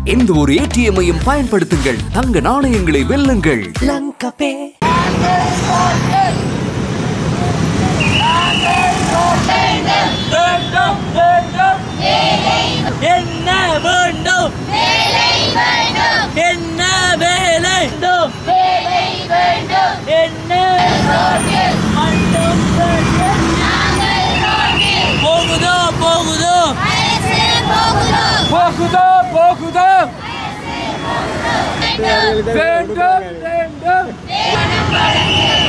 எந்த ஒரு ஏடிஎம்மையும் பயன்படுத்துங்கள் தங்க நாணயங்களை வெல்லுங்கள் வேண்டும் வேண்டும் என்ன வேண்டும் என்ன வேலை வேண்டும் என்ன வேண்டும் போகுதோ போகுதோ போகுதோ போகுதோ வேண்டும் வேண்டும்